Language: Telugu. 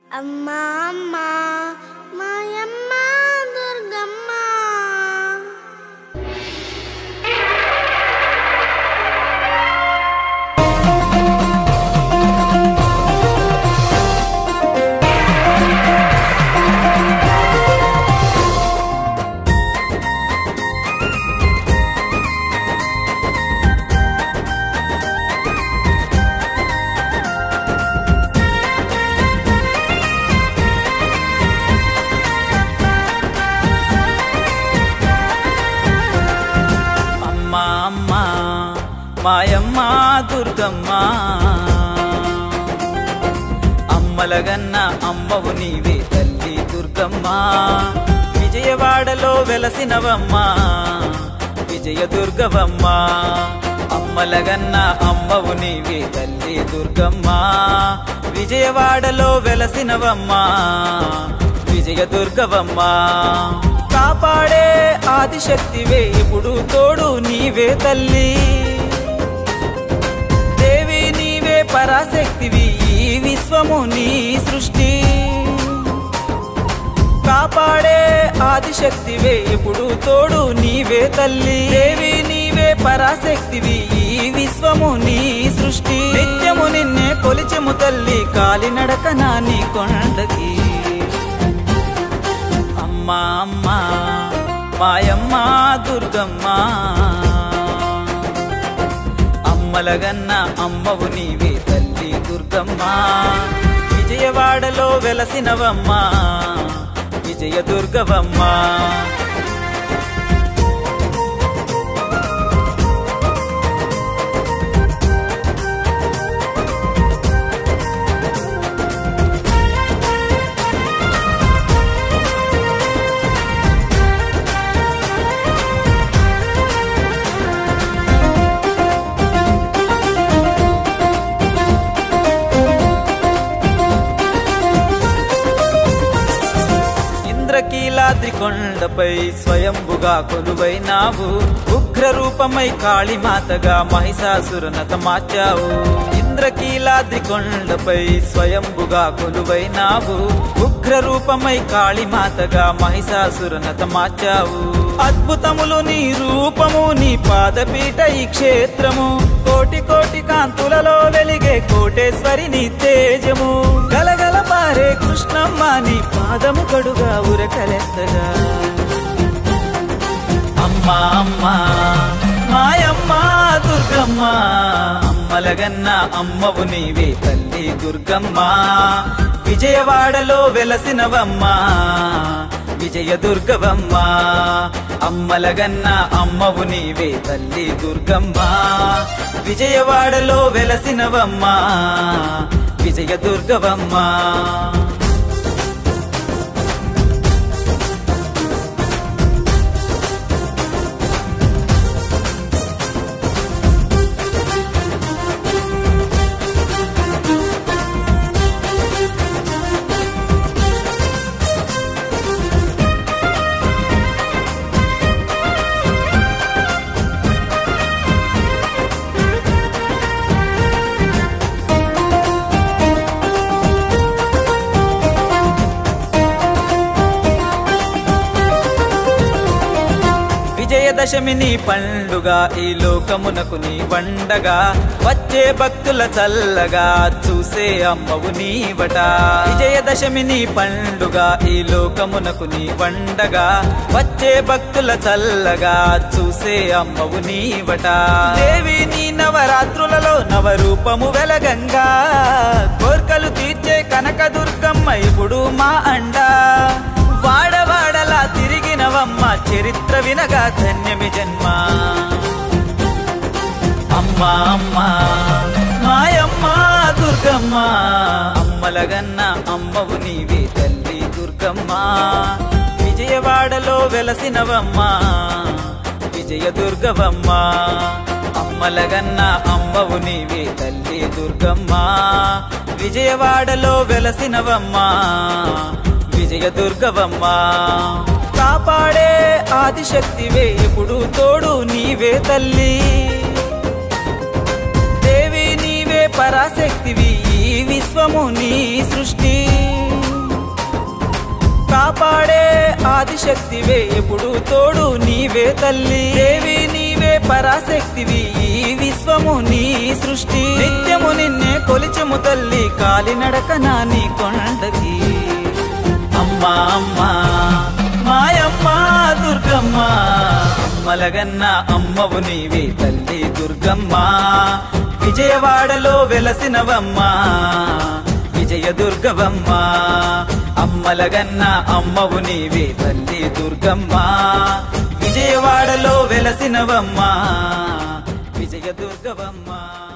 అమ్మా అమ్మా మాయమ్మ దుర్గమ్మ అమ్మా అమ్మా మాయమ్మ దుర్గమ్మ అమ్మలగన్న అమ్మవు నీవే తల్లి దుర్గమ్మ విజయవాడలో వెలసినవమ్మ విజయ దుర్గవమ్మ అమ్మలగన్న అమ్మవు నీవే తల్లి దుర్గమ్మ విజయవాడలో వెలసినవమ్మ విజయ దుర్గవమ్మ కాపాడే ఆదిశక్తివే ఇప్పుడు తోడు నీవే తల్లి దేవి నీవే పరాశక్తివి ఈ విశ్వము నీ సృష్టి కాపాడే ఆదిశక్తివే ఇప్పుడు తోడు నీవే తల్లి దేవి నీవే పరాశక్తివి ఈ విశ్వము నీ సృష్టి నిత్యము నిన్నే కొలిచెము తల్లి కాలినడక నా నీ కొండకి అమ్మా అమ్మా మాయమ్మ దుర్గమ్మ అమ్మలగన్న అమ్మవు నీవే తల్లి దుర్గమ్మ విజయవాడలో వెలసినవమ్మ విజయ దుర్గవమ్మ ఇంద్రకీలాద్రి కొండపై స్వయంభుగా కొలువైనావు ఉగ్ర రూపమై కాళీమాతగా మహిషాసురనత మార్చావు ఇంద్రకీలాద్రి కొండపై స్వయంభుగా కొలువైనావు ఉగ్ర రూపమై కాళీమాతగా మహిషాసురనత మార్చావు అద్భుతములు నీ రూపము నీ పాదపీఠ ఈ క్షేత్రము కోటి కోటి కాంతులలో వెలిగే కోటేశ్వరి నీ తేజము గలగల పారే కృష్ణమ్మ నీ పాదము కడుగా ఉరకలెత్తగా అమ్మా అమ్మా మాయమ్మ దుర్గమ్మ అమ్మలగన్న అమ్మవు నీవే తల్లి దుర్గమ్మ విజయవాడలో వెలసినవమ్మ విజయ దుర్గవమ్మ అమ్మలగన్న అమ్మవు నీవే తల్లి దుర్గమ్మ విజయవాడలో వెలసినవమ్మ విజయ దుర్గవమ్మ విజయదశమి నీ పండుగ ఈ లోకమునకు నీ వండగా వచ్చే భక్తుల చల్లగా చూసే అమ్మవు నీవట విజయదశమి నీ పండుగ ఈ లోకమునకు నీ వండగా వచ్చే భక్తుల చల్లగా చూసే అమ్మవు నీవట దేవి నీ నవరాత్రులలో నవరూపము వెలగంగా కోర్కలు తీర్చే కనక దుర్గమ్మ ఇప్పుడు మా అండా వాడవాడలా తిరిగినవమ్మ చరిత్ర వినగా ధన్యమి జన్మ అమ్మా అమ్మా మాయమ్మ దుర్గమ్మ అమ్మలగన్న అమ్మవు నీవే తల్లి దుర్గమ్మ విజయవాడలో వెలసినవమ్మ విజయ దుర్గవమ్మ అమ్మలగన్న అమ్మవు నీవే తల్లి దుర్గమ్మ విజయవాడలో వెలసినవమ్మ విజయ దుర్గవమ్మ కాపాడే ఆదిశక్తివే ఇప్పుడు తోడు నీవే తల్లి దేవి నీవే పరాశక్తివి ఈ విశ్వము నీ సృష్టి కాపాడే ఆదిశక్తివే ఎప్పుడు తోడు నీవే తల్లి దేవి నీవే పరాశక్తివి ఈ విశ్వము నీ సృష్టి నిత్యము నిన్నే కొలిచెము తల్లి కాలినడక నా నీ కొండకి అమ్మా అమ్మా మాయమ్మ దుర్గమ్మ అమ్మలగన్న అమ్మవు నీవే తల్లి దుర్గమ్మ విజయవాడలో వెలసినవమ్మా విజయ దుర్గవమ్మ అమ్మలగన్న అమ్మవు నీవే తల్లి దుర్గమ్మ విజయవాడలో వెలసినవమ్మా విజయ దుర్గవమ్మ